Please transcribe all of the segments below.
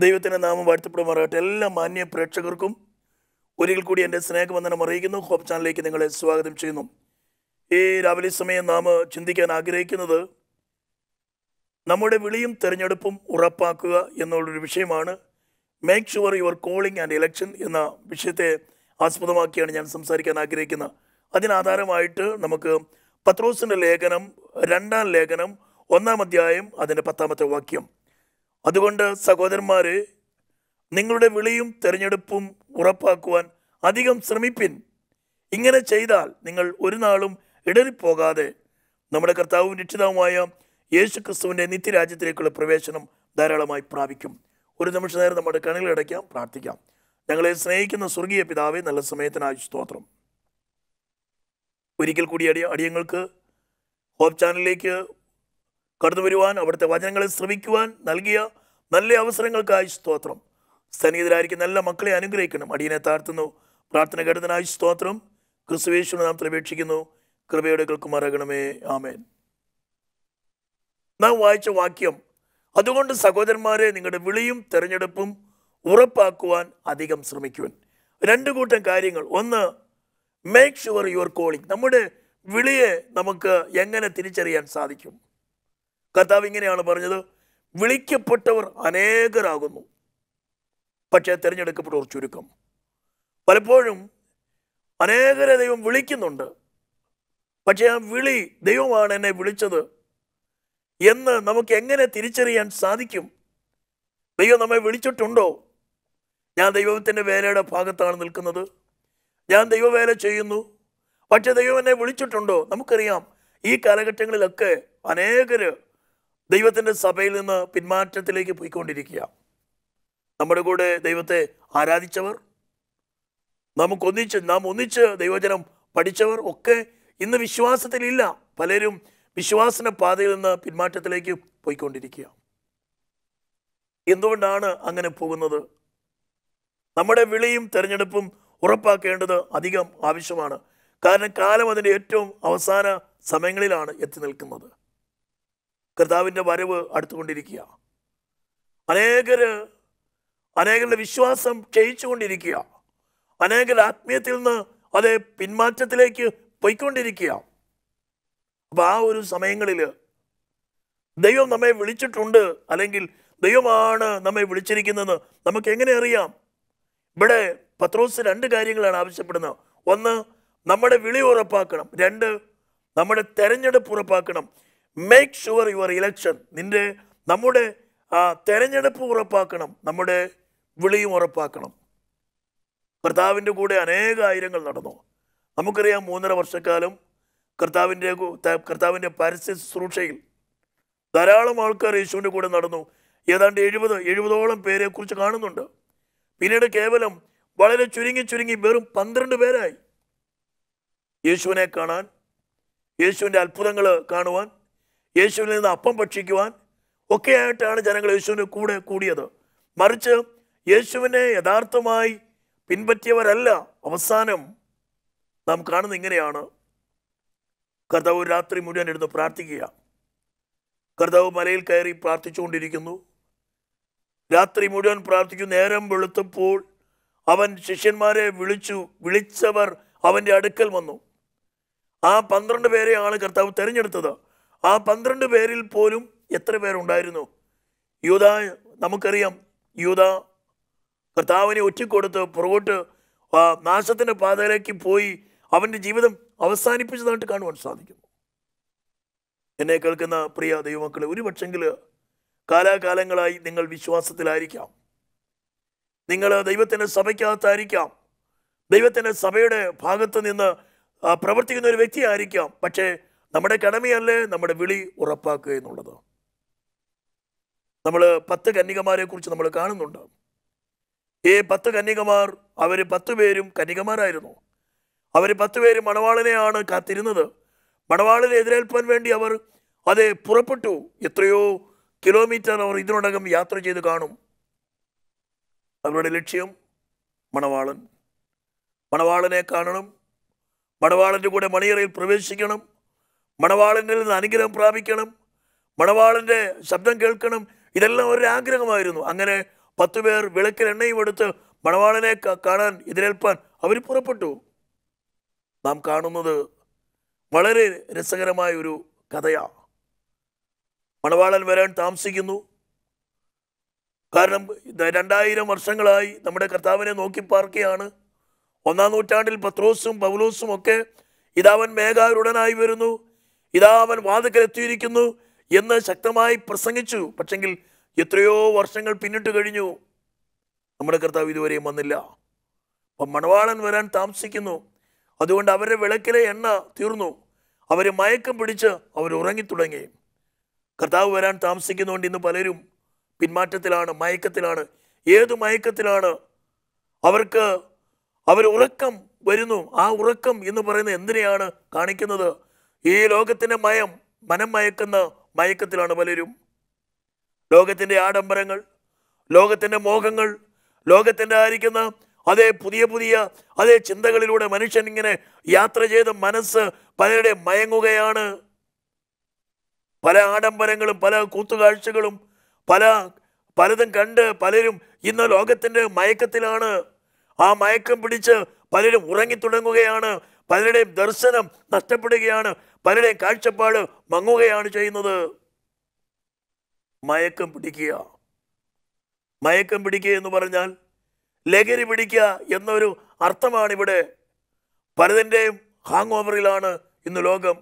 ദൈവത്തിൻ്റെ നാമം വാഴ്ത്തപ്പെടുമാറാകട്ടെ എല്ലാ മാന്യ പ്രേക്ഷകർക്കും ഒരിക്കൽ കൂടി എൻ്റെ സ്നേഹവന്ദനം അറിയിക്കുന്നു ഹോപ്പ് ചാനലിലേക്ക് നിങ്ങളെ സ്വാഗതം ചെയ്യുന്നു ഈ രാവിലെ സമയം നാം ചിന്തിക്കാൻ ആഗ്രഹിക്കുന്നത് നമ്മുടെ വിളിയും തിരഞ്ഞെടുപ്പും ഉറപ്പാക്കുക എന്നുള്ളൊരു വിഷയമാണ് make sure your calling and election എന്ന വിഷയത്തെ ആസ്പദമാക്കിയാണ് ഞാൻ സംസാരിക്കാൻ ആഗ്രഹിക്കുന്നത് അതിനാധാരമായിട്ട് നമുക്ക് പത്രോസിൻ്റെ ലേഖനം രണ്ടാം ലേഖനം ഒന്നാം അധ്യായം അതിൻ്റെ പത്താമത്തെ വാക്യം അതുകൊണ്ട് സഹോദരന്മാരെ നിങ്ങളുടെ വിളിയും തിരഞ്ഞെടുപ്പും ഉറപ്പാക്കുവാൻ അധികം ശ്രമിപ്പിൻ ഇങ്ങനെ ചെയ്താൽ നിങ്ങൾ ഒരു നാളും ഇടറിപ്പോകാതെ നമ്മുടെ കർത്താവും രക്ഷിതാവുമായ യേശു ക്രിസ്തുവിൻ്റെ നിത്യരാജ്യത്തിലേക്കുള്ള പ്രവേശനം ധാരാളമായി പ്രാപിക്കും ഒരു നിമിഷ നേരം നമ്മുടെ കണ്ണുകളടയ്ക്കാം പ്രാർത്ഥിക്കാം ഞങ്ങളെ സ്നേഹിക്കുന്ന സ്വർഗീയ പിതാവെ നല്ല സമയത്തിനായി സ്തോത്രം ഒരിക്കൽ കൂടി അടിയ അടിയങ്ങൾക്ക് ഹോപ്പ് ചാനലിലേക്ക് കടന്നു വരുവാൻ അവിടുത്തെ വചനങ്ങളെ ശ്രമിക്കുവാൻ നൽകിയ നല്ല അവസരങ്ങൾക്കായി സ്തോത്രം സന്നിഹിതരായിരിക്കുന്ന എല്ലാ മക്കളെ അനുഗ്രഹിക്കണം അടിയനെ താഴ്ത്തുന്നു പ്രാർത്ഥന ഘടനായി സ്തോത്രം ക്രിസ്തുവേശ്വര നാമത്തിൽ അപേക്ഷിക്കുന്നു കൃപയുടെ കേൾക്കുമാറാകണമേ ആമേൻ നാം വായിച്ച വാക്യം അതുകൊണ്ട് സഹോദരന്മാരെ നിങ്ങളുടെ വിളിയും തെരഞ്ഞെടുപ്പും ഉറപ്പാക്കുവാൻ അധികം ശ്രമിക്കുവാൻ രണ്ട് കൂട്ടം കാര്യങ്ങൾ ഒന്ന് മേക്ക് ഷുവർ യുവർ കോളിംഗ് നമ്മുടെ വിളിയെ നമുക്ക് എങ്ങനെ തിരിച്ചറിയാൻ സാധിക്കും കർത്താവ് ഇങ്ങനെയാണ് പറഞ്ഞത് വിളിക്കപ്പെട്ടവർ അനേകരാകുന്നു പക്ഷേ തിരഞ്ഞെടുക്കപ്പെട്ടവർ ചുരുക്കം പലപ്പോഴും അനേകരെ ദൈവം വിളിക്കുന്നുണ്ട് പക്ഷേ ആ വിളി ദൈവമാണ് എന്നെ വിളിച്ചത് എന്ന് നമുക്ക് എങ്ങനെ തിരിച്ചറിയാൻ സാധിക്കും ദൈവം നമ്മെ വിളിച്ചിട്ടുണ്ടോ ഞാൻ ദൈവത്തിൻ്റെ വേലയുടെ ഭാഗത്താണ് നിൽക്കുന്നത് ഞാൻ ദൈവവേല ചെയ്യുന്നു പക്ഷേ ദൈവം എന്നെ വിളിച്ചിട്ടുണ്ടോ നമുക്കറിയാം ഈ കാലഘട്ടങ്ങളിലൊക്കെ അനേകര് ദൈവത്തിൻ്റെ സഭയിൽ നിന്ന് പിന്മാറ്റത്തിലേക്ക് പോയിക്കൊണ്ടിരിക്കുക നമ്മുടെ കൂടെ ദൈവത്തെ ആരാധിച്ചവർ നമുക്കൊന്നിച്ച് നാം ഒന്നിച്ച് ദൈവജനം പഠിച്ചവർ ഒക്കെ ഇന്ന് വിശ്വാസത്തിലില്ല പലരും വിശ്വാസന പാതയിൽ നിന്ന് പിന്മാറ്റത്തിലേക്ക് പോയിക്കൊണ്ടിരിക്കുക എന്തുകൊണ്ടാണ് അങ്ങനെ പോകുന്നത് നമ്മുടെ വിളിയും തെരഞ്ഞെടുപ്പും ഉറപ്പാക്കേണ്ടത് അധികം ആവശ്യമാണ് കാരണം കാലം അതിൻ്റെ ഏറ്റവും അവസാന സമയങ്ങളിലാണ് എത്തി നിൽക്കുന്നത് കർത്താവിൻ്റെ വരവ് അടുത്തുകൊണ്ടിരിക്കുക അനേകര് അനേകരുടെ വിശ്വാസം ക്ഷയിച്ചുകൊണ്ടിരിക്കുക അനേകരുടെ ആത്മീയത്തിൽ നിന്ന് അത് പിന്മാറ്റത്തിലേക്ക് പോയിക്കൊണ്ടിരിക്കുക അപ്പം ആ ഒരു സമയങ്ങളിൽ ദൈവം നമ്മെ വിളിച്ചിട്ടുണ്ട് അല്ലെങ്കിൽ ദൈവമാണ് നമ്മെ വിളിച്ചിരിക്കുന്നത് നമുക്ക് എങ്ങനെ അറിയാം ഇവിടെ പത്രോസ് രണ്ട് കാര്യങ്ങളാണ് ആവശ്യപ്പെടുന്നത് ഒന്ന് നമ്മുടെ വിളി ഉറപ്പാക്കണം രണ്ട് നമ്മുടെ തെരഞ്ഞെടുപ്പ് ഉറപ്പാക്കണം മേക്ക് ഷുവർ യുവർ ഇലക്ഷൻ നിന്റെ നമ്മുടെ ആ തെരഞ്ഞെടുപ്പ് ഉറപ്പാക്കണം നമ്മുടെ വിളിയും ഉറപ്പാക്കണം കർത്താവിൻ്റെ കൂടെ അനേക ആയിരങ്ങൾ നടന്നു നമുക്കറിയാം മൂന്നര വർഷക്കാലം കർത്താവിൻ്റെ കു- ത- കർത്താവിൻ്റെ പരസ്യ ശുശ്രൂഷയിൽ ധാരാളം ആൾക്കാർ യേശുവിൻ്റെ കൂടെ നടന്നു ഏതാണ്ട് എഴുപത് എഴുപതോളം പേരെ കുറിച്ച് കാണുന്നുണ്ട് പിന്നീട് കേവലം വളരെ ചുരുങ്ങി ചുരുങ്ങി വെറും പന്ത്രണ്ട് പേരായി യേശുവിനെ കാണാൻ യേശുവിൻ്റെ അത്ഭുതങ്ങൾ കാണുവാൻ യേശുവിൽ നിന്ന് അപ്പം ഭക്ഷിക്കുവാൻ ഒക്കെ ആയിട്ടാണ് ജനങ്ങൾ യേശുവിൻ്റെ കൂടെ കൂടിയത് മറിച്ച് യേശുവിനെ യഥാർത്ഥമായി പിൻപറ്റിയവരല്ല അവസാനം നാം കാണുന്നത് ഇങ്ങനെയാണ് കർത്താവ് ഒരു രാത്രി മുഴുവൻ ഇരുന്ന് പ്രാർത്ഥിക്കുക കർത്താവ് മലയിൽ കയറി പ്രാർത്ഥിച്ചുകൊണ്ടിരിക്കുന്നു രാത്രി മുഴുവൻ പ്രാർത്ഥിച്ചു നേരം വെളുത്തപ്പോൾ അവൻ ശിഷ്യന്മാരെ വിളിച്ചു വിളിച്ചവർ അവൻ്റെ അടുക്കൽ വന്നു ആ പന്ത്രണ്ട് പേരെയാണ് കർത്താവ് തിരഞ്ഞെടുത്തത് ആ പന്ത്രണ്ട് പേരിൽ പോലും എത്ര പേരുണ്ടായിരുന്നു യൂത നമുക്കറിയാം യൂത കർത്താവിനെ ഒറ്റിക്കൊടുത്ത് പുറകോട്ട് ആ നാശത്തിൻ്റെ പാതയിലേക്ക് പോയി അവൻ്റെ ജീവിതം അവസാനിപ്പിച്ചതായിട്ട് കാണുവാൻ സാധിക്കുന്നു എന്നെ കേൾക്കുന്ന പ്രിയ ദൈവമക്കളെ ഒരു പക്ഷെങ്കിൽ കാലാകാലങ്ങളായി നിങ്ങൾ വിശ്വാസത്തിലായിരിക്കാം നിങ്ങൾ ദൈവത്തിൻ്റെ സഭയ്ക്കകത്തായിരിക്കാം ദൈവത്തിൻ്റെ സഭയുടെ ഭാഗത്ത് നിന്ന് ആ, പ്രവർത്തിക്കുന്ന ഒരു വ്യക്തിയായിരിക്കാം പക്ഷേ നമ്മുടെ കടമയല്ലേ നമ്മുടെ വിളി ഉറപ്പാക്കുക എന്നുള്ളത് നമ്മൾ പത്ത് കന്യകമാരെ കുറിച്ച് നമ്മൾ കാണുന്നുണ്ട് ഈ പത്ത് കന്യകമാർ അവർ പത്ത് പേരും കന്യകമാരായിരുന്നു അവർ പത്ത് പേരും മണവാളനെയാണ് കാത്തിരുന്നത് മണവാളനെ എതിരേൽപ്പാൻ വേണ്ടി അവർ അത് പുറപ്പെട്ടു എത്രയോ കിലോമീറ്റർ അവർ ഇതിനോടകം യാത്ര ചെയ്ത് കാണും അവരുടെ ലക്ഷ്യം മണവാളൻ മണവാളനെ കാണണം മണവാളൻ്റെ കൂടെ മണിയറയിൽ പ്രവേശിക്കണം മണവാളനിൽ നിന്ന് അനുഗ്രഹം പ്രാപിക്കണം മണവാളൻ്റെ ശബ്ദം കേൾക്കണം ഇതെല്ലാം ഒരു ആഗ്രഹമായിരുന്നു അങ്ങനെ പത്തു പേർ വിളക്കിൽ എണ്ണയും എടുത്ത് മണവാളനെ ക- കാണാൻ എതിരേൽപ്പാൻ അവർ പുറപ്പെട്ടു നാം കാണുന്നത് വളരെ രസകരമായ ഒരു കഥയാണ് മണവാളൻ വരാൻ താമസിക്കുന്നു കാരണം ഇത് രണ്ടായിരം വർഷങ്ങളായി നമ്മുടെ കർത്താവിനെ നോക്കി പാർക്കുകയാണ് ഒന്നാം നൂറ്റാണ്ടിൽ പത്രോസും പൗലോസും ഒക്കെ ഇതാവൻ മേഘാരുടനായി വരുന്നു ഇതാ അവൻ വാതിക്കൽ എത്തിയിരിക്കുന്നു എന്ന് ശക്തമായി പ്രസംഗിച്ചു പക്ഷെങ്കിൽ എത്രയോ വർഷങ്ങൾ പിന്നിട്ട് കഴിഞ്ഞു നമ്മുടെ കർത്താവ് ഇതുവരെയും വന്നില്ല അപ്പം മണവാളൻ വരാൻ താമസിക്കുന്നു അതുകൊണ്ട് അവരുടെ വിളക്കിലെ എണ്ണ തീർന്നു അവർ മയക്കം പിടിച്ച് അവർ ഉറങ്ങിത്തുടങ്ങി കർത്താവ് വരാൻ താമസിക്കുന്നതുകൊണ്ട് ഇന്ന് പലരും പിന്മാറ്റത്തിലാണ് മയക്കത്തിലാണ് ഏത് മയക്കത്തിലാണ് അവർക്ക് അവർ ഉറക്കം വരുന്നു ആ ഉറക്കം എന്ന് പറയുന്നത് എന്തിനെയാണ് കാണിക്കുന്നത് ഈ ലോകത്തിൻ്റെ മയം മനം മയക്കുന്ന മയക്കത്തിലാണ് പലരും ലോകത്തിൻ്റെ ആഡംബരങ്ങൾ ലോകത്തിൻ്റെ മോഹങ്ങൾ ലോകത്തിൻ്റെ ആയിരിക്കുന്ന അതേ പുതിയ പുതിയ അതേ ചിന്തകളിലൂടെ മനുഷ്യൻ ഇങ്ങനെ യാത്ര ചെയ്ത് മനസ്സ് പലരുടെ മയങ്ങുകയാണ് പല ആഡംബരങ്ങളും പല കൂത്തുകാഴ്ചകളും പല പലതും കണ്ട് പലരും ഇന്ന് ലോകത്തിൻ്റെ മയക്കത്തിലാണ് ആ മയക്കം പിടിച്ച് പലരും ഉറങ്ങിത്തുടങ്ങുകയാണ് പലരുടെയും ദർശനം നഷ്ടപ്പെടുകയാണ് പലരുടെയും കാഴ്ചപ്പാട് മങ്ങുകയാണ് ചെയ്യുന്നത് മയക്കം പിടിക്കുക മയക്കം പിടിക്കുക എന്ന് പറഞ്ഞാൽ ലഹരി പിടിക്കുക എന്നൊരു അർത്ഥമാണ് ഇവിടെ പലതിൻ്റെയും ഹാങ് ഓവറിലാണ് ഇന്ന് ലോകം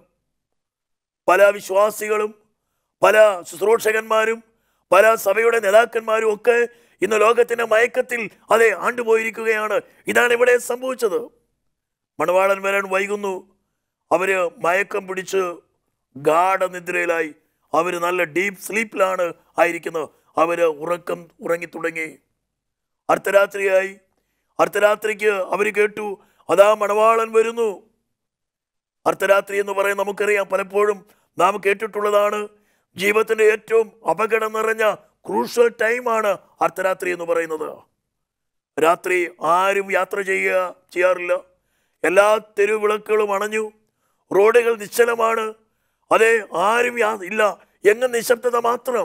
പല വിശ്വാസികളും പല ശുശ്രൂഷകന്മാരും പല സഭയുടെ നേതാക്കന്മാരും ഒക്കെ ഇന്ന് ലോകത്തിന്റെ മയക്കത്തിൽ അതെ ആണ്ടുപോയിരിക്കുകയാണ് ഇതാണ് ഇവിടെ സംഭവിച്ചത് മണവാളൻ വരാൻ വൈകുന്നു അവര് മയക്കം പിടിച്ച് ഗാഠനിദ്രയിലായി അവർ നല്ല ഡീപ്പ് സ്ലീപ്പിലാണ് ആയിരിക്കുന്നത് അവര് ഉറക്കം ഉറങ്ങി തുടങ്ങി അർദ്ധരാത്രിയായി അർദ്ധരാത്രിക്ക് അവർ കേട്ടു അതാ മണവാളൻ വരുന്നു അർദ്ധരാത്രി എന്ന് പറയാൻ നമുക്കറിയാം പലപ്പോഴും നാം കേട്ടിട്ടുള്ളതാണ് ജീവിതത്തിന്റെ ഏറ്റവും അപകടം നിറഞ്ഞ ക്രൂഷ്യൽ ടൈമാണ് അർദ്ധരാത്രി എന്ന് പറയുന്നത് രാത്രി ആരും യാത്ര ചെയ്യുക ചെയ്യാറില്ല എല്ലാ തെരുവിളക്കുകളും അണഞ്ഞു റോഡുകൾ നിശ്ചലമാണ് അതെ ആരും യാ- ഇല്ല എങ്ങും നിശബ്ദത മാത്രം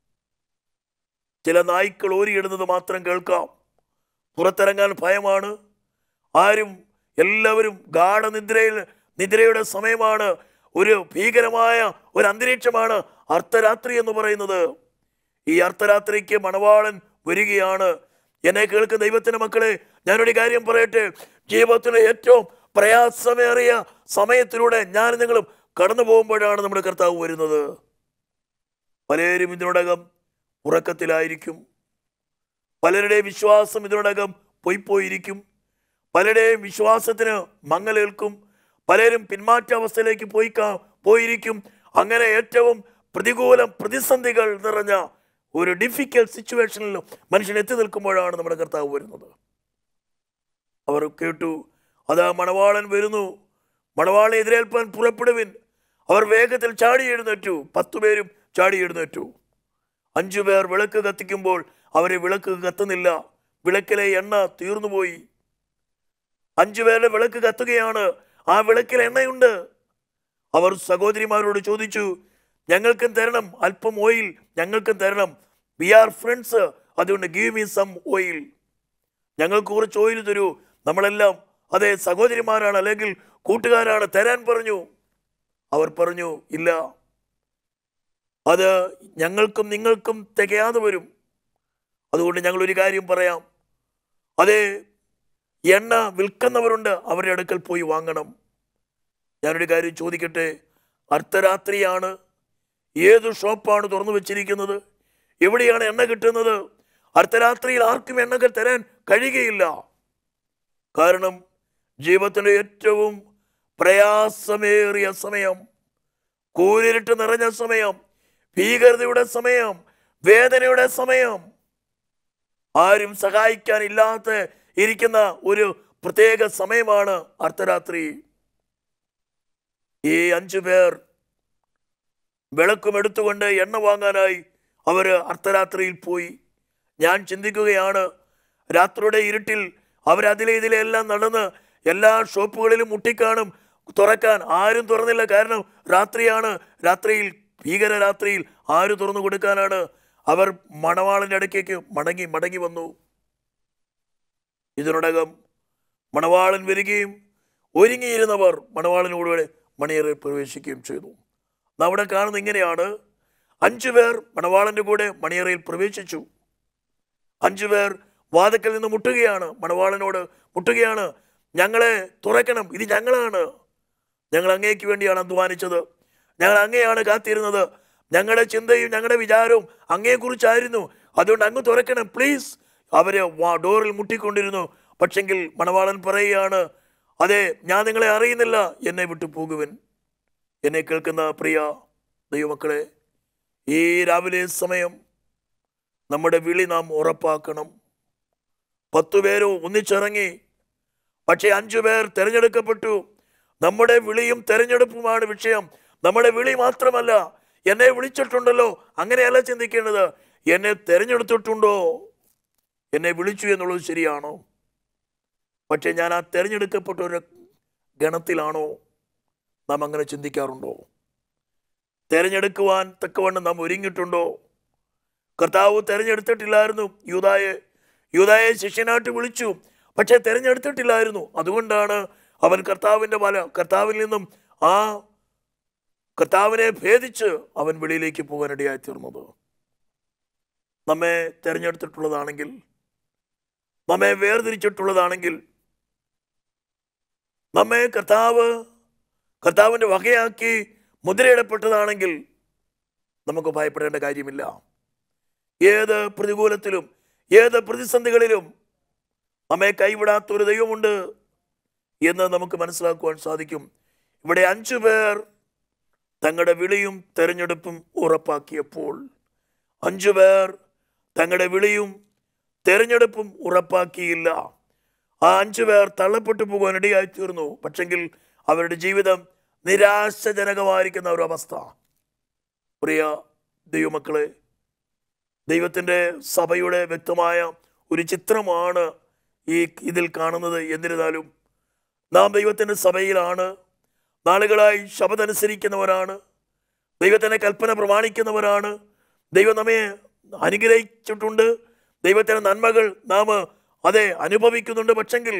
ചില നായ്ക്കൾ ഓരിയിടുന്നത് മാത്രം കേൾക്കാം പുറത്തിറങ്ങാൻ ഭയമാണ് ആരും എല്ലാവരും ഗാഠനിദ്രയിൽ നിദ്രയുടെ സമയമാണ് ഒരു ഭീകരമായ ഒരു അന്തരീക്ഷമാണ് അർദ്ധരാത്രി എന്ന് പറയുന്നത് ഈ അർദ്ധരാത്രിക്ക് മണവാളൻ വരികയാണ് എന്നെ കേൾക്കുന്ന ദൈവത്തിന്റെ മക്കളെ ഞാനൊരു കാര്യം പറയട്ടെ ജീവിതത്തിലെ ഏറ്റവും പ്രയാസമേറിയ സമയത്തിലൂടെ ഞാൻ നിങ്ങളും കടന്നു പോകുമ്പോഴാണ് നമ്മുടെ കർത്താവ് വരുന്നത് പലരും ഇതിനോടകം ഉറക്കത്തിലായിരിക്കും പലരുടെയും വിശ്വാസം ഇതിനോടകം പൊയ്പോയിരിക്കും പലരുടെയും വിശ്വാസത്തിന് മങ്ങലേൽക്കും പലരും പിന്മാറ്റ അവസ്ഥയിലേക്ക് പോയി കാ- പോയിരിക്കും അങ്ങനെ ഏറ്റവും പ്രതികൂലം പ്രതിസന്ധികൾ നിറഞ്ഞ ഒരു ഡിഫിക്കൽട്ട് സിറ്റുവേഷനിൽ മനുഷ്യൻ എത്തി നിൽക്കുമ്പോഴാണ് നമ്മുടെ കർത്താവ് വരുന്നത് അവർ കേട്ടു അതാ മണവാളൻ വരുന്നു മണവാളനെ എതിരേൽപ്പാൻ പുറപ്പെടുവിൻ അവർ വേഗത്തിൽ ചാടി എഴുന്നേറ്റു പത്തു പേരും ചാടി എഴുന്നേറ്റു അഞ്ചു പേർ വിളക്ക് കത്തിക്കുമ്പോൾ അവരെ വിളക്ക് കത്തുന്നില്ല വിളക്കിലെ എണ്ണ തീർന്നുപോയി അഞ്ചു പേരുടെ വിളക്ക് കത്തുകയാണ് ആ വിളക്കിൽ എണ്ണയുണ്ട് അവർ സഹോദരിമാരോട് ചോദിച്ചു ഞങ്ങൾക്കും തരണം അല്പം ഓയിൽ ഞങ്ങൾക്കും തരണം വി ആർ ഫ്രണ്ട്സ് അതുകൊണ്ട് ഗീവ് മീ സം ഓയിൽ ഞങ്ങൾക്ക് കുറച്ച് ഓയിൽ തരൂ നമ്മളെല്ലാം അതെ സഹോദരിമാരാണ് അല്ലെങ്കിൽ കൂട്ടുകാരാണ് തരാൻ പറഞ്ഞു അവർ പറഞ്ഞു ഇല്ല അത് ഞങ്ങൾക്കും നിങ്ങൾക്കും തികയാതെ വരും അതുകൊണ്ട് ഞങ്ങൾ ഒരു കാര്യം പറയാം അതെ എണ്ണ വിൽക്കുന്നവരുണ്ട് അവരുടെ അടുക്കൽ പോയി വാങ്ങണം ഞാനൊരു കാര്യം ചോദിക്കട്ടെ അർദ്ധരാത്രിയാണ് ഏത് ഷോപ്പാണ് തുറന്നു വെച്ചിരിക്കുന്നത് എവിടെയാണ് എണ്ണ കിട്ടുന്നത് അർദ്ധരാത്രിയിൽ ആർക്കും എണ്ണകൾ തരാൻ കഴിയുകയില്ല കാരണം ജീവിതത്തിൻ്റെ ഏറ്റവും പ്രയാസമേറിയ സമയം കൂരിരുട്ട് നിറഞ്ഞ സമയം ഭീകരതയുടെ സമയം വേദനയുടെ സമയം ആരും സഹായിക്കാനില്ലാത്ത ഇരിക്കുന്ന ഒരു പ്രത്യേക സമയമാണ് അർദ്ധരാത്രി ഈ അഞ്ചു പേർ വിളക്കും എടുത്തുകൊണ്ട് എണ്ണ വാങ്ങാനായി അവർ അർദ്ധരാത്രിയിൽ പോയി ഞാൻ ചിന്തിക്കുകയാണ് രാത്രിയുടെ ഇരുട്ടിൽ അവരതിലെ ഇതിലെ എല്ലാം നടന്ന് എല്ലാ ഷോപ്പുകളിലും മുട്ടിക്കാണും തുറക്കാൻ ആരും തുറന്നില്ല കാരണം രാത്രിയാണ് രാത്രിയിൽ ഭീകര രാത്രിയിൽ ആര് തുറന്നു കൊടുക്കാനാണ് അവർ മണവാളൻ്റെ അടുക്കേക്ക് മടങ്ങി മടങ്ങി വന്നു ഇതിനോടകം മണവാളൻ വരികയും ഒരുങ്ങിയിരുന്നവർ മണവാളനോടുകൂടെ മണിയറയിൽ പ്രവേശിക്കുകയും ചെയ്തു നാം അവിടെ കാണുന്നത് ഇങ്ങനെയാണ് അഞ്ചു പേർ മണവാളന്റെ കൂടെ മണിയറയിൽ പ്രവേശിച്ചു അഞ്ചു പേർ വാതക്കൽ നിന്ന് മുട്ടുകയാണ് മണവാളനോട് മുട്ടുകയാണ് ഞങ്ങളെ തുറക്കണം ഇത് ഞങ്ങളാണ് ഞങ്ങൾ അങ്ങേക്ക് വേണ്ടിയാണ് അധ്വാനിച്ചത് ഞങ്ങൾ അങ്ങയാണ് കാത്തിരുന്നത് ഞങ്ങളുടെ ചിന്തയും ഞങ്ങളുടെ വിചാരവും അങ്ങയെക്കുറിച്ചായിരുന്നു അതുകൊണ്ട് അങ്ങ് തുറക്കണം പ്ലീസ് അവര് വാ- ഡോറിൽ മുട്ടിക്കൊണ്ടിരുന്നു പക്ഷെങ്കിൽ മണവാളൻ പറയുകയാണ് അതെ ഞാൻ നിങ്ങളെ അറിയുന്നില്ല എന്നെ വിട്ടു പോകുവൻ എന്നെ കേൾക്കുന്ന പ്രിയ ദൈവമക്കളെ ഈ രാവിലെ സമയം നമ്മുടെ വിളി നാം ഉറപ്പാക്കണം പത്തു പേരോ ഒന്നിച്ചിറങ്ങി പക്ഷേ അഞ്ചു പേർ തിരഞ്ഞെടുക്കപ്പെട്ടു നമ്മുടെ വിളിയും തെരഞ്ഞെടുപ്പുമാണ് വിഷയം നമ്മുടെ വിളി മാത്രമല്ല എന്നെ വിളിച്ചിട്ടുണ്ടല്ലോ അങ്ങനെയല്ല ചിന്തിക്കേണ്ടത് എന്നെ തെരഞ്ഞെടുത്തിട്ടുണ്ടോ എന്നെ വിളിച്ചു എന്നുള്ളത് ശരിയാണോ പക്ഷേ ഞാൻ ആ തെരഞ്ഞെടുക്കപ്പെട്ട ഒരു ഗണത്തിലാണോ നാം അങ്ങനെ ചിന്തിക്കാറുണ്ടോ തെരഞ്ഞെടുക്കുവാൻ തക്കവണ്ണം നാം ഒരുങ്ങിയിട്ടുണ്ടോ കർത്താവ് തെരഞ്ഞെടുത്തിട്ടില്ലായിരുന്നു യൂതായെ യൂതായെ ശിഷ്യനായിട്ട് വിളിച്ചു പക്ഷേ തെരഞ്ഞെടുത്തിട്ടില്ലായിരുന്നു അതുകൊണ്ടാണ് അവൻ കർത്താവിൻ്റെ വല കർത്താവിൽ നിന്നും ആ കർത്താവിനെ ഭേദിച്ച് അവൻ വെളിയിലേക്ക് പോകാനിടയായി തീർന്നത് നമ്മെ തെരഞ്ഞെടുത്തിട്ടുള്ളതാണെങ്കിൽ നമ്മെ വേർതിരിച്ചിട്ടുള്ളതാണെങ്കിൽ നമ്മെ കർത്താവ് കർത്താവിൻ്റെ വകയാക്കി മുദ്രയിടപ്പെട്ടതാണെങ്കിൽ നമുക്ക് ഭയപ്പെടേണ്ട കാര്യമില്ല ഏത് പ്രതികൂലത്തിലും ഏത് പ്രതിസന്ധികളിലും നമ്മെ കൈവിടാത്ത ഒരു ദൈവമുണ്ട് എന്ന് നമുക്ക് മനസ്സിലാക്കുവാൻ സാധിക്കും ഇവിടെ അഞ്ചു പേർ തങ്ങളുടെ വിളിയും തെരഞ്ഞെടുപ്പും ഉറപ്പാക്കിയപ്പോൾ അഞ്ചു പേർ തങ്ങളുടെ വിളിയും തെരഞ്ഞെടുപ്പും ഉറപ്പാക്കിയില്ല ആ അഞ്ചു പേർ തള്ളപ്പെട്ടു പോകാൻ ഇടയായി തീർന്നു പക്ഷെങ്കിൽ അവരുടെ ജീവിതം നിരാശജനകമായിരിക്കുന്ന ഒരു അവസ്ഥ പ്രിയ ദൈവമക്കളെ ദൈവത്തിൻ്റെ സഭയുടെ വ്യക്തമായ ഒരു ചിത്രമാണ് ഈ ഇതിൽ കാണുന്നത് എന്നിരുന്നാലും നാം ദൈവത്തിൻ്റെ സഭയിലാണ് നാളുകളായി ശബദനുസരിക്കുന്നവരാണ് ദൈവത്തിൻ്റെ കൽപ്പന പ്രമാണിക്കുന്നവരാണ് ദൈവം നമ്മെ അനുഗ്രഹിച്ചിട്ടുണ്ട് ദൈവത്തിൻ്റെ നന്മകൾ നാം അതെ അനുഭവിക്കുന്നുണ്ട് പക്ഷെങ്കിൽ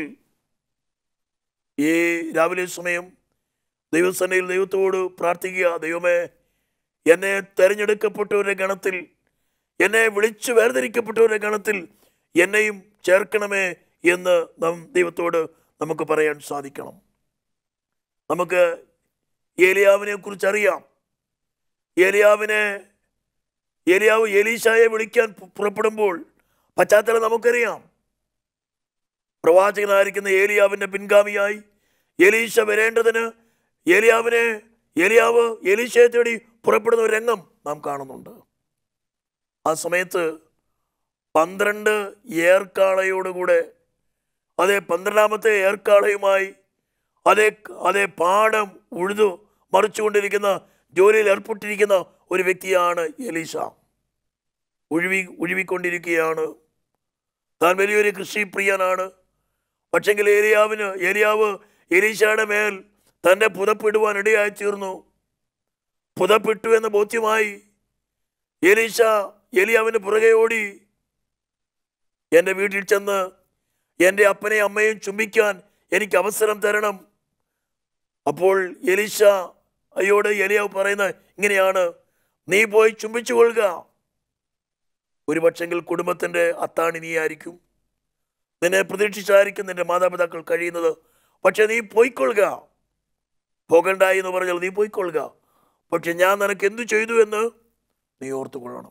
ഈ രാവിലെ സമയം ദൈവസേനയിൽ ദൈവത്തോട് പ്രാർത്ഥിക്കുക ദൈവമേ എന്നെ തെരഞ്ഞെടുക്കപ്പെട്ടവരുടെ ഗണത്തിൽ എന്നെ വിളിച്ചു വേർതിരിക്കപ്പെട്ടവരുടെ ഗണത്തിൽ എന്നെയും ചേർക്കണമേ എന്ന് നാം ദൈവത്തോട് നമുക്ക് പറയാൻ സാധിക്കണം നമുക്ക് ഏലിയാവിനെ കുറിച്ച് അറിയാം ഏലിയാവിനെ ഏലിയാവ് എലീശായെ വിളിക്കാൻ പു- പുറപ്പെടുമ്പോൾ പശ്ചാത്തലം നമുക്കറിയാം പ്രവാചകനായിരിക്കുന്ന ഏലിയാവിൻ്റെ പിൻഗാമിയായി എലീശ വരേണ്ടതിന് ഏലിയാവിനെ ഏലിയാവ് എലീശയെ തേടി പുറപ്പെടുന്ന ഒരു രംഗം നാം കാണുന്നുണ്ട് ആ സമയത്ത് പന്ത്രണ്ട് ഏർക്കാളയോടുകൂടെ അതേ പന്ത്രണ്ടാമത്തെ ഏർക്കാളയുമായി അതേ അതേ പാടം ഉഴുതു മറിച്ചുകൊണ്ടിരിക്കുന്ന ജോലിയിൽ ഏർപ്പെട്ടിരിക്കുന്ന ഒരു വ്യക്തിയാണ് എലീശ ഉഴുവി ഉഴുവിക്കൊണ്ടിരിക്കുകയാണ് താൻ വലിയൊരു കൃഷിപ്രിയനാണ് പക്ഷെങ്കിൽ ഏലിയാവിന് ഏലിയാവ് എലീശയുടെ മേൽ തൻ്റെ പുതപ്പിടുവാൻ ഇടയായി തീർന്നു പുതപ്പിട്ടു എന്ന ബോധ്യമായി എലീശ എലിയാവിന് പുറകെ ഓടി എൻ്റെ വീട്ടിൽ ചെന്ന് എൻ്റെ അപ്പനെയും അമ്മയും ചുംബിക്കാൻ എനിക്ക് അവസരം തരണം അപ്പോൾ എലീശ അയ്യോട് എലിയാവ് പറയുന്നത് ഇങ്ങനെയാണ് നീ പോയി ചുംബിച്ചു കൊള്ളുക ഒരു പക്ഷെങ്കിൽ കുടുംബത്തിൻ്റെ അത്താണി നീ ആയിരിക്കും നിന്നെ പ്രതീക്ഷിച്ചായിരിക്കും നിന്റെ മാതാപിതാക്കൾ കഴിയുന്നത് പക്ഷെ നീ പോയിക്കൊള്ളുക പോകണ്ട എന്ന് പറഞ്ഞാൽ നീ പോയിക്കൊള്ളുക പക്ഷെ ഞാൻ നിനക്ക് എന്തു ചെയ്തു എന്ന് നീ ഓർത്തുകൊള്ളണം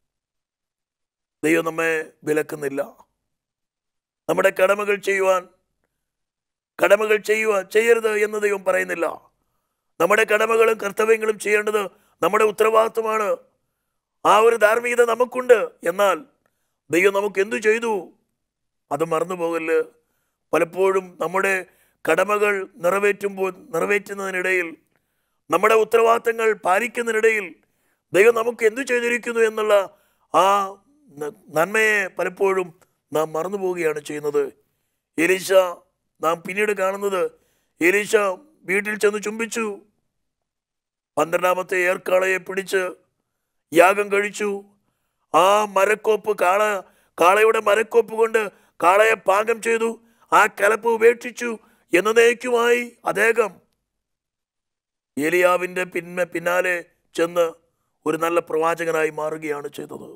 ദൈവം നമ്മെ വിലക്കുന്നില്ല നമ്മുടെ കടമകൾ ചെയ്യുവാൻ കടമകൾ ചെയ്യുവാൻ ചെയ്യരുത് എന്ന് ദൈവം പറയുന്നില്ല നമ്മുടെ കടമകളും കർത്തവ്യങ്ങളും ചെയ്യേണ്ടത് നമ്മുടെ ഉത്തരവാദിത്വമാണ് ആ ഒരു ധാർമ്മികത നമുക്കുണ്ട് എന്നാൽ ദൈവം നമുക്ക് എന്തു ചെയ്തു അത് മറന്നു പോകല്ല് പലപ്പോഴും നമ്മുടെ കടമകൾ നിറവേറ്റുമ്പോൾ നിറവേറ്റുന്നതിനിടയിൽ നമ്മുടെ ഉത്തരവാദിത്തങ്ങൾ പാലിക്കുന്നതിനിടയിൽ ദൈവം നമുക്ക് എന്തു ചെയ്തിരിക്കുന്നു എന്നുള്ള ആ ന- നന്മയെ പലപ്പോഴും നാം മറന്നു പോവുകയാണ് ചെയ്യുന്നത് എലീശ നാം പിന്നീട് കാണുന്നത് എലീശ വീട്ടിൽ ചെന്ന് ചുംബിച്ചു പന്ത്രണ്ടാമത്തെ ഏർക്കാളയെ പിടിച്ച് യാഗം കഴിച്ചു ആ മരക്കോപ്പ് കാള കാളയുടെ മരക്കോപ്പ് കൊണ്ട് കാളയെ പാകം ചെയ്തു ആ കലപ്പ് ഉപേക്ഷിച്ചു എന്നേക്കുമായി അദ്ദേഹം ഏലിയാവിൻ്റെ പിന്മ പിന്നാലെ ചെന്ന് ഒരു നല്ല പ്രവാചകനായി മാറുകയാണ് ചെയ്തത്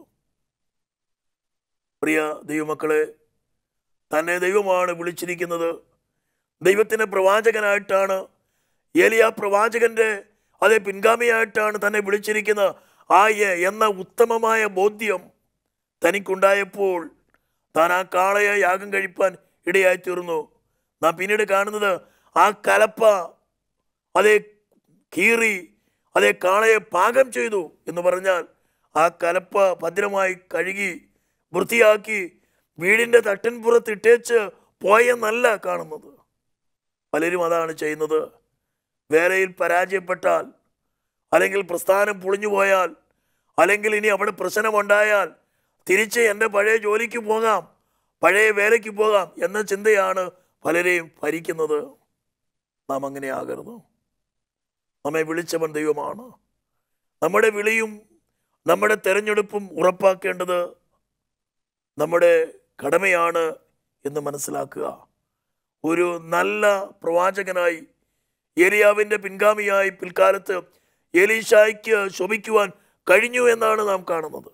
പ്രിയ ദൈവമക്കളെ തന്നെ ദൈവമാണ് വിളിച്ചിരിക്കുന്നത് ദൈവത്തിൻ്റെ പ്രവാചകനായിട്ടാണ് ഏലിയ പ്രവാചകന്റെ അതേ പിൻഗാമിയായിട്ടാണ് തന്നെ വിളിച്ചിരിക്കുന്നത് ആ എ- എന്ന ഉത്തമമായ ബോധ്യം തനിക്കുണ്ടായപ്പോൾ താൻ ആ കാളയെ യാഗം കഴിപ്പാൻ ഇടയായി തീർന്നു നാം പിന്നീട് കാണുന്നത് ആ കലപ്പ അതേ കീറി അതേ കാളയെ പാകം ചെയ്തു എന്ന് പറഞ്ഞാൽ ആ കലപ്പ ഭദ്രമായി കഴുകി വൃത്തിയാക്കി വീടിൻ്റെ തട്ടിൻപുറത്ത് ഇട്ടേച്ച് പോയെന്നല്ല കാണുന്നത് പലരും അതാണ് ചെയ്യുന്നത് വേലയിൽ പരാജയപ്പെട്ടാൽ അല്ലെങ്കിൽ പ്രസ്ഥാനം പൊളിഞ്ഞു പോയാൽ അല്ലെങ്കിൽ ഇനി അവിടെ പ്രശ്നമുണ്ടായാൽ തിരിച്ച് എൻ്റെ പഴയ ജോലിക്ക് പോകാം പഴയ വേലയ്ക്ക് പോകാം എന്ന ചിന്തയാണ് പലരെയും ഭരിക്കുന്നത് നാം അങ്ങനെ ആകരുത് നമ്മെ വിളിച്ചവൻ ദൈവമാണ് നമ്മുടെ വിളിയും നമ്മുടെ തെരഞ്ഞെടുപ്പും ഉറപ്പാക്കേണ്ടത് നമ്മുടെ കടമയാണ് എന്ന് മനസ്സിലാക്കുക ഒരു നല്ല പ്രവാചകനായി ഏലിയാവിൻ്റെ പിൻഗാമിയായി പിൽക്കാലത്ത് ഏലീഷായ്ക്ക് ശോഭിക്കുവാൻ കഴിഞ്ഞു എന്നാണ് നാം കാണുന്നത്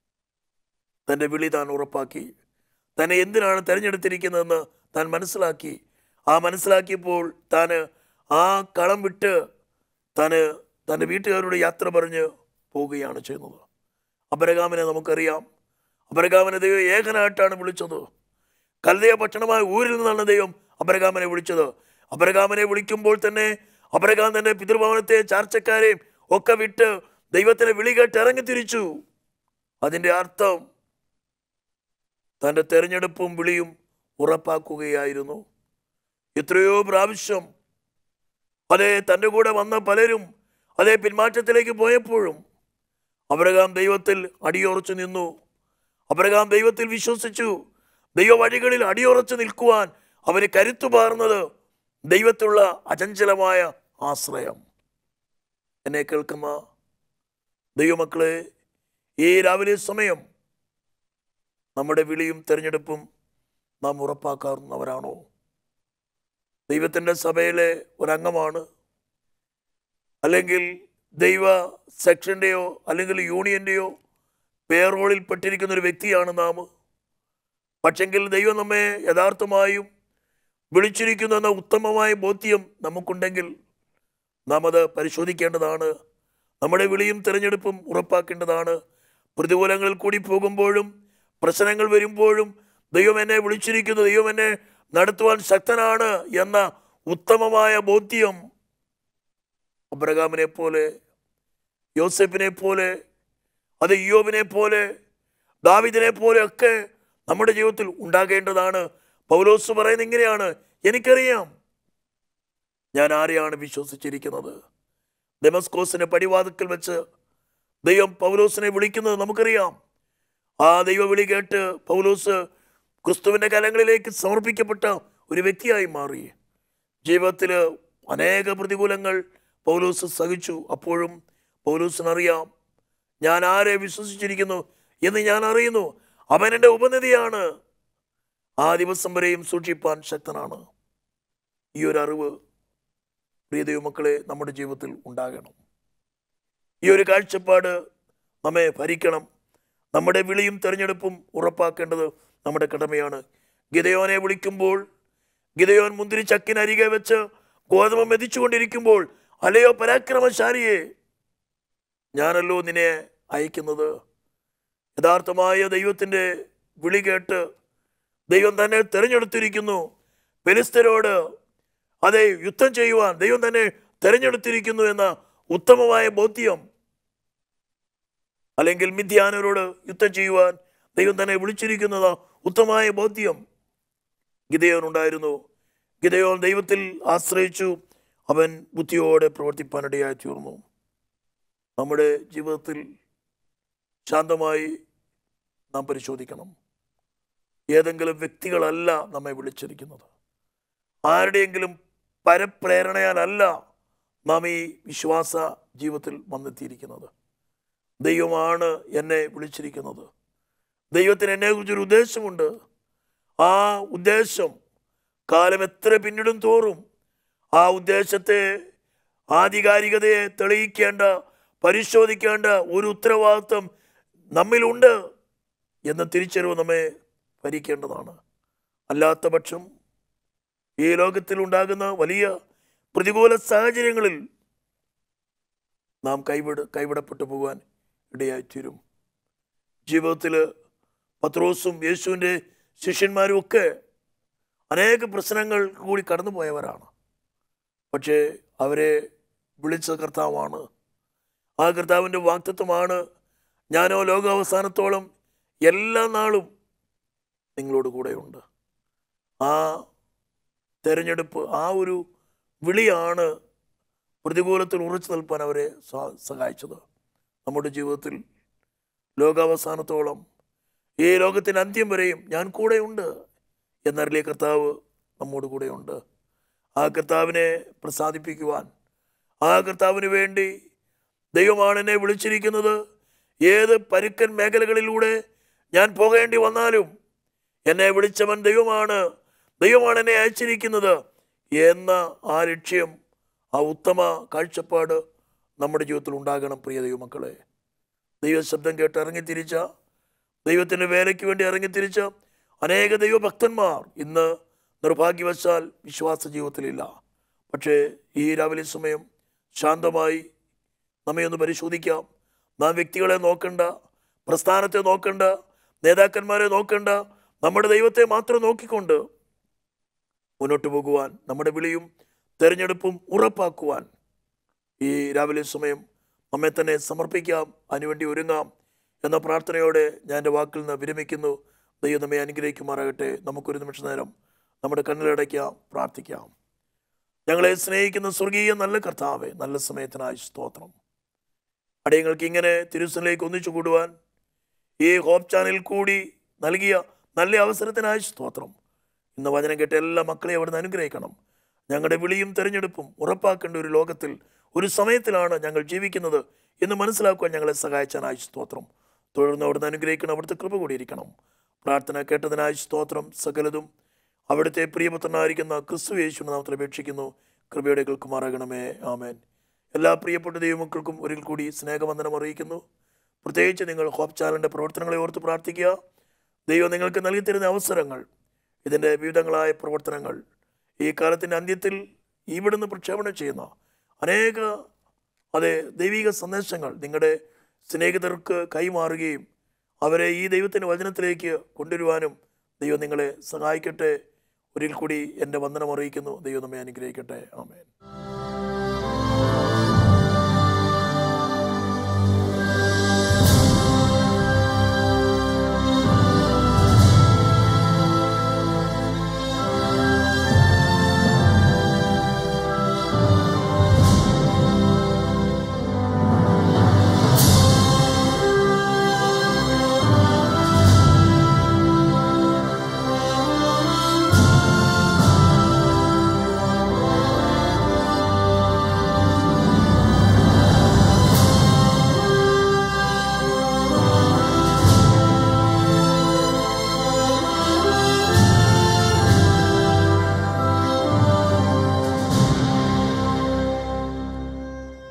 തൻ്റെ വിളി താൻ ഉറപ്പാക്കി തന്നെ എന്തിനാണ് തിരഞ്ഞെടുത്തിരിക്കുന്നതെന്ന് താൻ മനസ്സിലാക്കി ആ മനസ്സിലാക്കിയപ്പോൾ താൻ ആ കളം വിട്ട് താന് തൻ്റെ വീട്ടുകാരോട് യാത്ര പറഞ്ഞ് പോവുകയാണ് ചെയ്യുന്നത് അപരകാമിനെ നമുക്കറിയാം അപരകാമിനെ ദൈവം ഏകനായിട്ടാണ് വിളിച്ചത് കൽദയ പട്ടണമായ ഊരിൽ നിന്നാണ് ദൈവം അപരകാമനെ വിളിച്ചത് അപരകാമനെ വിളിക്കുമ്പോൾ തന്നെ അപരകാം തന്റെ പിതൃഭവനത്തെ ചാർച്ചക്കാരെയും ഒക്കെ വിട്ട് ദൈവത്തിന് വിളി കേട്ട് ഇറങ്ങി തിരിച്ചു അതിൻ്റെ അർത്ഥം തൻ്റെ തെരഞ്ഞെടുപ്പും വിളിയും ഉറപ്പാക്കുകയായിരുന്നു എത്രയോ പ്രാവശ്യം അതെ തൻ്റെ കൂടെ വന്ന പലരും അതേ പിന്മാറ്റത്തിലേക്ക് പോയപ്പോഴും അബ്രഹാം ദൈവത്തിൽ അടിയുറച്ചു നിന്നു അബ്രഹാം ദൈവത്തിൽ വിശ്വസിച്ചു ദൈവ വഴികളിൽ അടിയുറച്ചു നിൽക്കുവാൻ അവന് കരുത്തു പാർന്നത് ദൈവത്തിലുള്ള അചഞ്ചലമായ ആശ്രയം എന്നെ കേൾക്കുന്ന ദൈവമക്കളെ ഈ രാവിലെ സമയം നമ്മുടെ വിളിയും തിരഞ്ഞെടുപ്പും നാം ഉറപ്പാക്കാറുന്നവരാണോ ദൈവത്തിൻ്റെ സഭയിലെ ഒരംഗമാണ് അല്ലെങ്കിൽ ദൈവ സെക്ഷൻ്റെയോ അല്ലെങ്കിൽ യൂണിയൻ്റെയോ പേറോളിൽ പെട്ടിരിക്കുന്ന ഒരു വ്യക്തിയാണ് നാം പക്ഷെങ്കിൽ ദൈവം നമ്മെ യഥാർത്ഥമായും വിളിച്ചിരിക്കുന്നു എന്ന ഉത്തമമായ ബോധ്യം നമുക്കുണ്ടെങ്കിൽ നാം അത് പരിശോധിക്കേണ്ടതാണ് നമ്മുടെ വിളിയും തിരഞ്ഞെടുപ്പും ഉറപ്പാക്കേണ്ടതാണ് പ്രതികൂലങ്ങളിൽ കൂടി പോകുമ്പോഴും പ്രശ്നങ്ങൾ വരുമ്പോഴും ദൈവം എന്നെ വിളിച്ചിരിക്കുന്നു ദൈവം എന്നെ നടത്തുവാൻ ശക്തനാണ് എന്ന ഉത്തമമായ ബോധ്യം അബ്രഹാമിനെ പോലെ യോസെഫിനെ പോലെ അത് യോബിനെ പോലെ ദാവിദിനെ പോലെ ഒക്കെ നമ്മുടെ ജീവിതത്തിൽ ഉണ്ടാകേണ്ടതാണ് പൗലോസ് പറയുന്നത് ഇങ്ങനെയാണ് എനിക്കറിയാം ഞാൻ ആരെയാണ് വിശ്വസിച്ചിരിക്കുന്നത് ഡെമസ്കോസിന്റെ പടിവാതിക്കൽ വെച്ച് ദൈവം പൗലോസിനെ വിളിക്കുന്നത് നമുക്കറിയാം ആ ദൈവ വിളി കേട്ട് പൗലോസ് ക്രിസ്തുവിൻ്റെ കലങ്ങളിലേക്ക് സമർപ്പിക്കപ്പെട്ട ഒരു വ്യക്തിയായി മാറി ജീവിതത്തിൽ അനേക പ്രതികൂലങ്ങൾ പൗലോസ് സഹിച്ചു അപ്പോഴും പൗലോസിനറിയാം ഞാൻ ആരെ വിശ്വസിച്ചിരിക്കുന്നു എന്ന് ഞാൻ അറിയുന്നു അവൻ എൻ്റെ ഉപനിധിയാണ് ആ ദിവസം വരെയും സൂക്ഷിപ്പാൻ ശക്തനാണ് ഈ ഒരു അറിവ് പ്രിയ ദൈവമക്കളെ നമ്മുടെ ജീവിതത്തിൽ ഉണ്ടാകണം ഈ ഒരു കാഴ്ചപ്പാട് നമ്മെ ഭരിക്കണം നമ്മുടെ വിളിയും തെരഞ്ഞെടുപ്പും ഉറപ്പാക്കേണ്ടത് നമ്മുടെ കടമയാണ് ഗിതയോനെ വിളിക്കുമ്പോൾ ഗിതയോൻ മുന്തിരി ചക്കിനരികെ വെച്ച് ഗോതമ്പ് മെതിച്ചുകൊണ്ടിരിക്കുമ്പോൾ അലയോ പരാക്രമശാലിയെ ഞാനല്ലോ നിന്നെ അയക്കുന്നത് യഥാർത്ഥമായ ദൈവത്തിൻ്റെ വിളി കേട്ട് ദൈവം തന്നെ തിരഞ്ഞെടുത്തിരിക്കുന്നു പെലിസ്തരോട് അതെ യുദ്ധം ചെയ്യുവാൻ ദൈവം തന്നെ തിരഞ്ഞെടുത്തിരിക്കുന്നു എന്ന ഉത്തമമായ ബോധ്യം അല്ലെങ്കിൽ മിഥ്യാനരോട് യുദ്ധം ചെയ്യുവാൻ ദൈവം തന്നെ വിളിച്ചിരിക്കുന്നത് ഉത്തമമായ ബോധ്യം ഗിതയോൻ ഉണ്ടായിരുന്നു ഗിതയോൻ ദൈവത്തിൽ ആശ്രയിച്ചു അവൻ ബുദ്ധിയോടെ പ്രവർത്തിപ്പാനിടയായി തീർന്നു നമ്മുടെ ജീവിതത്തിൽ ശാന്തമായി നാം പരിശോധിക്കണം ഏതെങ്കിലും വ്യക്തികളല്ല നമ്മെ വിളിച്ചിരിക്കുന്നത് ആരുടെയെങ്കിലും പരപ്രേരണയാലല്ല നാം ഈ വിശ്വാസ ജീവിതത്തിൽ വന്നെത്തിയിരിക്കുന്നത് ദൈവമാണ് എന്നെ വിളിച്ചിരിക്കുന്നത് ദൈവത്തിന് എന്നെക്കുറിച്ചൊരു ഉദ്ദേശമുണ്ട് ആ ഉദ്ദേശം കാലം എത്ര പിന്നിടും തോറും ആ ഉദ്ദേശത്തെ ആധികാരികതയെ തെളിയിക്കേണ്ട പരിശോധിക്കേണ്ട ഒരു ഉത്തരവാദിത്വം നമ്മിലുണ്ട് എന്ന തിരിച്ചറിവ് നമ്മെ ഭരിക്കേണ്ടതാണ് അല്ലാത്ത പക്ഷം ഈ ലോകത്തിൽ ഉണ്ടാകുന്ന വലിയ പ്രതികൂല സാഹചര്യങ്ങളിൽ നാം കൈവിട് കൈവിടപ്പെട്ടു പോകാൻ ഇടയായിത്തീരും ജീവിതത്തിൽ പത്രോസും യേശുവിൻ്റെ ശിഷ്യന്മാരും ഒക്കെ അനേക പ്രശ്നങ്ങൾ കൂടി കടന്നു പോയവരാണ് പക്ഷേ അവരെ വിളിച്ച കർത്താവാണ് ആ കർത്താവിൻ്റെ വാക്തത്വമാണ് ഞാനോ ലോകാവസാനത്തോളം എല്ലാ നാളും നിങ്ങളോട് കൂടെയുണ്ട് ആ തെരഞ്ഞെടുപ്പ് ആ ഒരു വിളിയാണ് പ്രതികൂലത്തിൽ ഉറച്ചു നിൽപ്പാൻ അവരെ സ- സഹായിച്ചത് നമ്മുടെ ജീവിതത്തിൽ ലോകാവസാനത്തോളം ഈ ലോകത്തിൻ്റെ അന്ത്യം വരെയും ഞാൻ കൂടെയുണ്ട് എന്നറിയ കർത്താവ് നമ്മോട് കൂടെയുണ്ട് ആ കർത്താവിനെ പ്രസാദിപ്പിക്കുവാൻ ആ കർത്താവിന് വേണ്ടി ദൈവമാണ് എന്നെ വിളിച്ചിരിക്കുന്നത് ഏത് പരുക്കൻ മേഖലകളിലൂടെ ഞാൻ പോകേണ്ടി വന്നാലും എന്നെ വിളിച്ചവൻ ദൈവമാണ് ദൈവമാണ് എന്നെ അയച്ചിരിക്കുന്നത് എന്ന ആ ലക്ഷ്യം ആ ഉത്തമ കാഴ്ചപ്പാട് നമ്മുടെ ജീവിതത്തിൽ ഉണ്ടാകണം പ്രിയ ദൈവമക്കളെ ദൈവ ശബ്ദം കേട്ട് ഇറങ്ങിത്തിരിച്ച ദൈവത്തിൻ്റെ വേലയ്ക്ക് വേണ്ടി ഇറങ്ങിത്തിരിച്ച അനേക ദൈവഭക്തന്മാർ ഇന്ന് നിർഭാഗ്യവശാൽ വിശ്വാസ ജീവിതത്തിലില്ല പക്ഷേ ഈ രാവിലെ സമയം ശാന്തമായി നമ്മെ ഒന്ന് പരിശോധിക്കാം നാം വ്യക്തികളെ നോക്കണ്ട പ്രസ്ഥാനത്തെ നോക്കണ്ട നേതാക്കന്മാരെ നോക്കണ്ട നമ്മുടെ ദൈവത്തെ മാത്രം നോക്കിക്കൊണ്ട് മുന്നോട്ട് പോകുവാൻ നമ്മുടെ വിളിയും തെരഞ്ഞെടുപ്പും ഉറപ്പാക്കുവാൻ ഈ രാവിലെ സമയം നമ്മെ തന്നെ സമർപ്പിക്കാം അതിനുവേണ്ടി ഒരുങ്ങാം എന്ന പ്രാർത്ഥനയോടെ ഞാൻ എൻ്റെ വാക്കിൽ നിന്ന് വിരമിക്കുന്നു ദൈവം നമ്മെ അനുഗ്രഹിക്കുമാറാകട്ടെ നമുക്കൊരു നിമിഷ നേരം നമ്മുടെ കണ്ണിലടയ്ക്കാം പ്രാർത്ഥിക്കാം ഞങ്ങളെ സ്നേഹിക്കുന്ന സ്വർഗീയ നല്ല കർത്താവെ നല്ല സമയത്തിനായി സ്തോത്രം അടിയങ്ങൾക്ക് ഇങ്ങനെ തിരുസനിലേക്ക് ഒന്നിച്ചു കൂടുവാൻ ഈ ഹോപ്പ് ചാനൽ കൂടി നൽകിയ നല്ല അവസരത്തിനായി സ്തോത്രം ഇന്ന് വചനം കേട്ട എല്ലാ മക്കളെയും അവിടുന്ന് അനുഗ്രഹിക്കണം ഞങ്ങളുടെ വിളിയും തെരഞ്ഞെടുപ്പും ഉറപ്പാക്കേണ്ട ഒരു ലോകത്തിൽ ഒരു സമയത്തിലാണ് ഞങ്ങൾ ജീവിക്കുന്നത് എന്ന് മനസ്സിലാക്കുവാൻ ഞങ്ങളെ സഹായിച്ചാനായി സ്തോത്രം തുടർന്ന് അവിടുന്ന് അനുഗ്രഹിക്കണം അവിടുത്തെ കൃപ കൂടിയിരിക്കണം പ്രാർത്ഥന കേട്ടതിനായി സ്തോത്രം സകലതും അവിടുത്തെ പ്രിയപുത്രനായിരിക്കുന്ന ക്രിസ്തു യേശുവിനെ നാമത്തിൽ അപേക്ഷിക്കുന്നു കൃപയുടെ കേൾക്കുമാറാകണമേ ആമേൻ എല്ലാ പ്രിയപ്പെട്ട ദൈവമക്കൾക്കും ഒരിക്കൽ കൂടി സ്നേഹവന്ദനം അറിയിക്കുന്നു പ്രത്യേകിച്ച് നിങ്ങൾ ഹോപ്പ് ചാനലിൻ്റെ പ്രവർത്തനങ്ങളെ ഓർത്ത് പ്രാർത്ഥിക്കുക ദൈവം നിങ്ങൾക്ക് നൽകി തരുന്ന അവസരങ്ങൾ ഇതിൻ്റെ വിവിധങ്ങളായ പ്രവർത്തനങ്ങൾ ഈ കാലത്തിൻ്റെ അന്ത്യത്തിൽ ഇവിടുന്ന് പ്രക്ഷേപണം ചെയ്യുന്ന അനേക അതെ ദൈവിക സന്ദേശങ്ങൾ നിങ്ങളുടെ സ്നേഹിതർക്ക് കൈമാറുകയും അവരെ ഈ ദൈവത്തിൻ്റെ വചനത്തിലേക്ക് കൊണ്ടുവരുവാനും ദൈവം നിങ്ങളെ സഹായിക്കട്ടെ ഒരിക്കൽ കൂടി എൻ്റെ വന്ദനം അറിയിക്കുന്നു ദൈവം നമ്മെ അനുഗ്രഹിക്കട്ടെ ആമേൻ